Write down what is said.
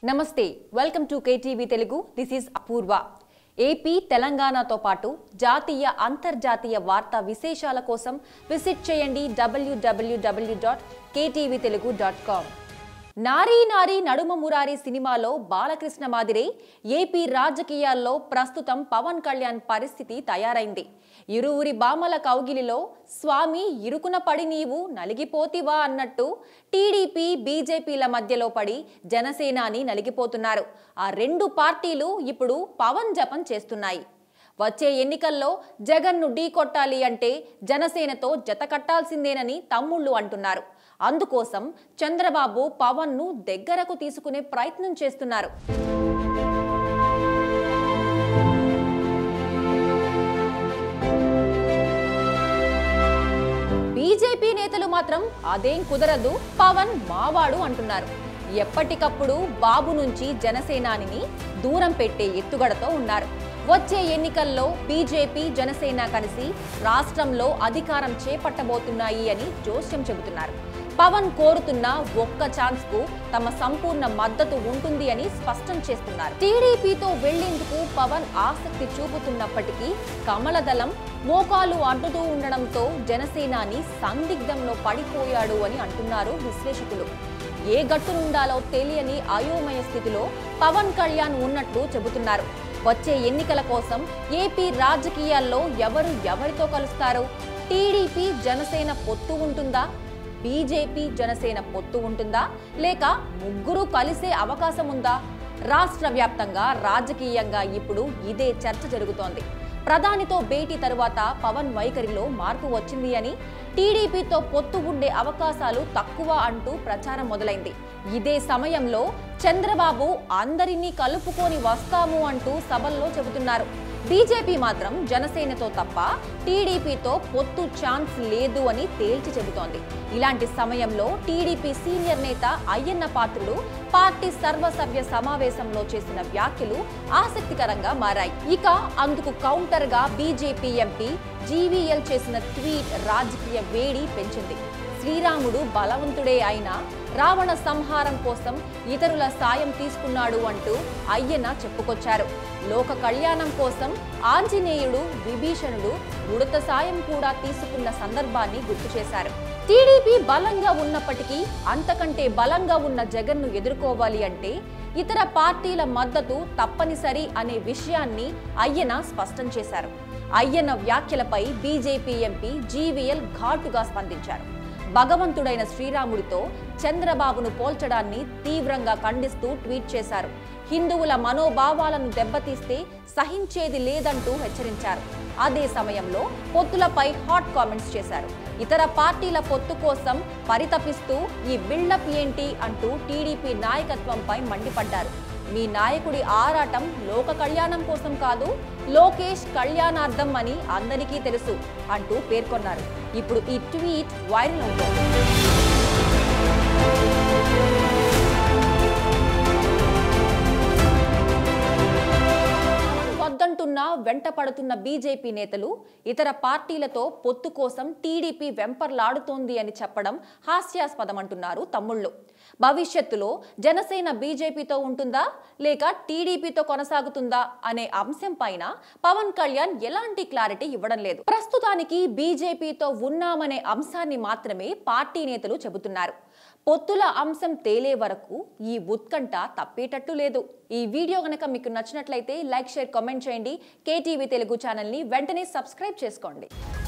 నమస్తే welcome to KTV Telugu this is Apoorva AP తెలంగాణతో పాటు జాతీయ అంతర్జాతీయ వార్తా విశేషాల కోసం విజిట్ చేయండి డబ్ల్యూడబ్ల్యూడబ్ల్యూ dot KTV Telugu dot com నారీ నారీ నడుమ మురారి సినిమాలో బాలకృష్ణ మాదిరే ఏపీ రాజకీయాల్లో ప్రస్తుతం పవన్ కళ్యాణ్ పరిస్థితి తయారైంది ఇరువురి బామల కౌగిలిలో స్వామి ఇరుకున పడి నీవు నలిగిపోతివా అన్నట్టు టీడీపీ బీజేపీల మధ్యలో పడి జనసేనాని నలిగిపోతున్నారు ఆ రెండు పార్టీలు ఇప్పుడు పవన్ జపం చేస్తున్నాయి వచ్చే ఎన్నికల్లో జగన్ను ఢీకొట్టాలి అంటే జనసేనతో జత కట్టాల్సిందేనని తమ్ముళ్ళు అంటున్నారు అందుకోసం చంద్రబాబు పవన్ను దగ్గరకు తీసుకునే ప్రయత్నం చేస్తున్నారు బీజేపీ నేతలు మాత్రం అదేం కుదరదు పవన్ మావాడు అంటున్నారు ఎప్పటికప్పుడు బాబు నుంచి జనసేనానిని దూరం పెట్టే ఎత్తుగడతో ఉన్నారు వచ్చే ఎన్నికల్లో బీజేపీ జనసేన కలిసి రాష్ట్రంలో అధికారం చేపట్టబోతున్నాయి అని జోస్యం చెబుతున్నారు పవన్ కోరుతున్న ఒక్క ఛాన్స్ కు తమ సంపూర్ణ మద్దతు ఉంటుంది అని స్పష్టం చేస్తున్నారు టీడీపీతో వెళ్లేందుకు పవన్ ఆసక్తి చూపుతున్నప్పటికీ కమలదళం మోకాలు అడ్డుతూ ఉండడంతో జనసేనాని సందిగ్ధంలో పడిపోయాడు అని అంటున్నారు విశ్లేషకులు ఏ గట్టునుండాలో తెలియని అయోమయ స్థితిలో పవన్ కళ్యాణ్ ఉన్నట్లు చెబుతున్నారు వచ్చే ఎన్నికల కోసం ఏపీ రాజకీయాల్లో ఎవరు ఎవరితో కలుస్తారు టీడీపీ జనసేన పొత్తు ఉంటుందా బీజేపీ జనసేన పొత్తు ఉంటుందా లేక ముగ్గురు కలిసే అవకాశం ఉందా రాష్ట్ర వ్యాప్తంగా రాజకీయంగా ఇప్పుడు ఇదే చర్చ జరుగుతోంది ప్రధానితో భేటీ తరువాత పవన్ వైఖరిలో మార్పు వచ్చింది అని టీడీపీతో పొత్తు ఉండే అవకాశాలు తక్కువ అంటూ ప్రచారం మొదలైంది ఇదే సమయంలో చంద్రబాబు అందరినీ కలుపుకొని వస్తాము అంటూ సభల్లో చెబుతున్నారు బీజేపీ మాత్రం జనసేనతో తప్ప టీడీపీతో పొత్తు ఛాన్స్ లేదు అని తేల్చి చెబుతోంది ఇలాంటి సమయంలో టీడీపీ సీనియర్ నేత అయ్యన్న పాత్రుడు పార్టీ సర్వసభ్య సమావేశంలో చేసిన వ్యాఖ్యలు ఆసక్తికరంగా మారాయి ఇక అందుకు కౌంటర్ గా బీజేపీ ఎంపీ జీవీఎల్ చేసిన ట్వీట్ రాజకీయ వేడి పెంచింది శ్రీరాముడు బలవంతుడే అయినా రావణ సంహారం కోసం ఇతరుల సాయం తీసుకున్నాడు అంటూ అయ్యన చెప్పుకొచ్చారు లోక కళ్యాణం కోసం ఆంజనేయుడు విభీషణుడు ఉడత సాయం కూడా తీసుకున్న సందర్భాన్ని గుర్తు చేశారు టీడీపీ బలంగా ఉన్నప్పటికీ అంతకంటే బలంగా ఉన్న జగన్ను ఎదుర్కోవాలి అంటే ఇతర పార్టీల మద్దతు తప్పనిసరి అనే విషయాన్ని అయ్యన స్పష్టం చేశారు అయ్యన్న వ్యాఖ్యలపై బీజేపీ ఎంపీ జీవీఎల్ ఘాటుగా స్పందించారు భగవంతుడైన శ్రీరాముడితో చంద్రబాబును పోల్చడాన్ని తీవ్రంగా ఖండిస్తూ ట్వీట్ చేశారు హిందువుల మనోభావాలను దెబ్బతీస్తే సహించేది లేదంటూ హెచ్చరించారు అదే సమయంలో పొత్తులపై హాట్ కామెంట్స్ చేశారు ఇతర పార్టీల పొత్తు కోసం పరితపిస్తూ ఈ బిల్డప్ ఏంటి అంటూ టీడీపీ నాయకత్వంపై మండిపడ్డారు మీ నాయకుడి ఆరాటం లోక కళ్యాణం కోసం కాదు లోకేష్ కళ్యాణార్థం అని అందరికీ తెలుసు అంటూ పేర్కొన్నారు ఇప్పుడు ఈ ట్వీట్ వైరల్ అవుతోంది వద్దంటున్న వెంట పడుతున్న బీజేపీ నేతలు ఇతర పార్టీలతో పొత్తు కోసం టీడీపీ వెంపర్లాడుతోంది అని చెప్పడం హాస్యాస్పదమంటున్నారు తమ్ముళ్ళు భవిష్యత్తులో జనసేన బీజేపీతో ఉంటుందా లేక టీడీపీతో కొనసాగుతుందా అనే అంశం పైన పవన్ కళ్యాణ్ ఎలాంటి క్లారిటీ ఇవ్వడం లేదు ప్రస్తుతానికి బీజేపీతో ఉన్నామనే అంశాన్ని మాత్రమే పార్టీ నేతలు చెబుతున్నారు పొత్తుల అంశం తేలే వరకు ఈ ఉత్కంఠ తప్పేటట్టు లేదు ఈ వీడియో గనక మీకు నచ్చినట్లయితే లైక్ షేర్ కామెంట్ చేయండి కేటీవీ తెలుగు ఛానల్ని వెంటనే సబ్స్క్రైబ్ చేసుకోండి